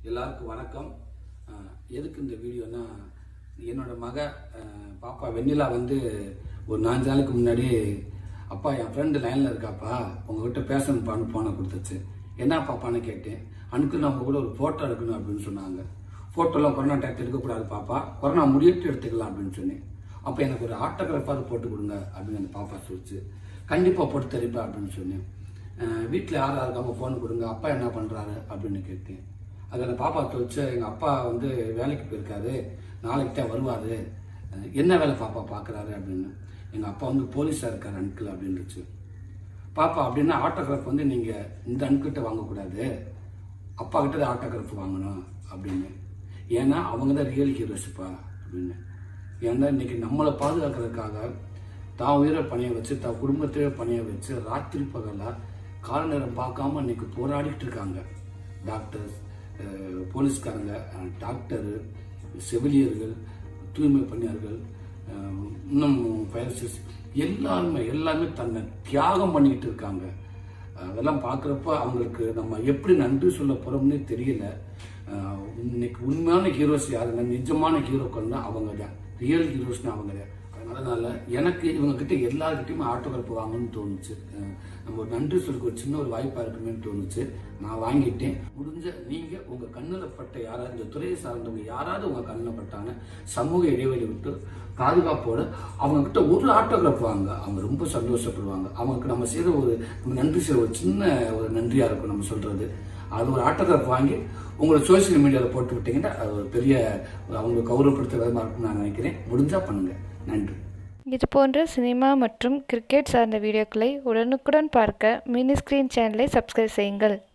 எல்லாருக்கும் வணக்கம் அஹ், எதுக்கு இந்த வீடியோனா என்னோட மக அஹ், பாப்பா வெண்ணிலா வந்து ஒரு நாலஞ்சு நாளைக்கு முன்னாடி அப்பா என் ஃப்ரெண்டு லைனில் இருக்காப்பா உங்ககிட்ட பேசணும்ப்பான்னு ஃபோனை கொடுத்துச்சு என்ன பாப்பான்னு கேட்டேன் அனுக்கு நம்ம கூட ஒரு ஃபோட்டோ எடுக்கணும் அப்படின்னு சொன்னாங்க ஃபோட்டோலாம் கொரோனா டேக்ட் எடுக்கக்கூடாது பாப்பா கொரோனா முடியிட்டு எடுத்துக்கலாம் அப்படின்னு சொன்னேன் அப்போ எனக்கு ஒரு ஆட்டோகிராஃபாவது போட்டு கொடுங்க அப்படின்னு அந்த பாப்பா சொல்லிச்சு கண்டிப்பாக போட்டு தருப்பா அப்படின்னு சொன்னேன் வீட்டில் யார் யாருக்காம ஃபோன் கொடுங்க அப்பா என்ன பண்ணுறாரு அப்படின்னு கேட்டேன் அது அந்த பாப்பா சொல்லிச்சு எங்கள் அப்பா வந்து வேலைக்கு போயிருக்காரு நாளைக்கு தான் வருவார் என்ன வேலை பாப்பா பார்க்குறாரு அப்படின்னு எங்கள் அப்பா வந்து போலீஸாக இருக்கார் அங்கிள் அப்படின்னுச்சு பாப்பா அப்படின்னா ஆட்டோகிராஃப் வந்து நீங்கள் இந்த அன்கிட்ட வாங்கக்கூடாது அப்பா கிட்ட தான் ஆட்டோகிராஃப் வாங்கணும் அப்படின்னு ஏன்னா அவங்க தான் ரியல் ஹீரோஸுப்பா அப்படின்னு ஏன்னா இன்னைக்கு நம்மளை பாதுகாக்கிறதுக்காக தான் உயிரை பணைய வச்சு தான் குடும்பத்தையே பணைய வச்சு ராத்திரி பகலாக கால நேரம் பார்க்காம இன்னைக்கு போராடிட்டு இருக்காங்க டாக்டர்ஸ் அஹ், போலீஸ்காரங்க அஹ், டாக்டரு செவிலியர்கள் தூய்மை பணியாளர்கள் அஹ், இன்னும் ஃபயர்சிஸ் எல்லாருமே எல்லாமே தன்னை தியாகம் பண்ணிக்கிட்டு இருக்காங்க அதெல்லாம் பார்க்குறப்ப அவங்களுக்கு நம்ம எப்படி நன்றி சொல்ல போகிறோம்னே தெரியல அஹ், இன்னைக்கு உண்மையான ஹீரோஸ் யாருன்னா நிஜமான ஹீரோக்கள் தான் அவங்க தான் ரியல் ஹீரோஸ்னா அவங்க தான் அதனால எனக்கு இவங்க கிட்ட எல்லாருக்கிட்டையுமே ஆட்டோகிராஃப் வாங்கணும்னு தோணுச்சு அஹ், நம்ம ஒரு நன்றி சொல்லிக்க ஒரு சின்ன ஒரு வாய்ப்பா இருக்குமேன்னு தோணுச்சு நான் வாங்கிட்டேன் முடிஞ்ச நீங்க உங்க கண்ணுல பட்ட யாராவது இந்த துறையை சார்ந்தவங்க யாராவது உங்க கண்ணுல பட்டாங்க சமூக இடைவெளி விட்டு பாதுகாப்போட அவங்க கிட்ட ஒரு ஆட்டோகிராஃப் வாங்க அவங்க ரொம்ப சந்தோஷப்படுவாங்க அவங்களுக்கு நம்ம செய்த ஒரு நம்ம நன்றி செய்ய ஒரு சின்ன ஒரு நன்றியா இருக்கும் நம்ம சொல்றது அது ஒரு ஆட்டோகிராஃப் வாங்கி உங்களை சோசியல் மீடியாவில் போட்டு விட்டீங்கன்னா அது ஒரு பெரிய அவங்க கௌரவப்படுத்துற விதமாக இருக்கும்னு நான் நினைக்கிறேன் முடிஞ்சா பண்ணுங்க நன்றி இது போன்ற சினிமா மற்றும் கிரிக்கெட் சார்ந்த வீடியோக்களை உடனுக்குடன் பார்க்க மினி ஸ்கிரீன் சேனலை சப்ஸ்கிரைப் செய்யுங்கள்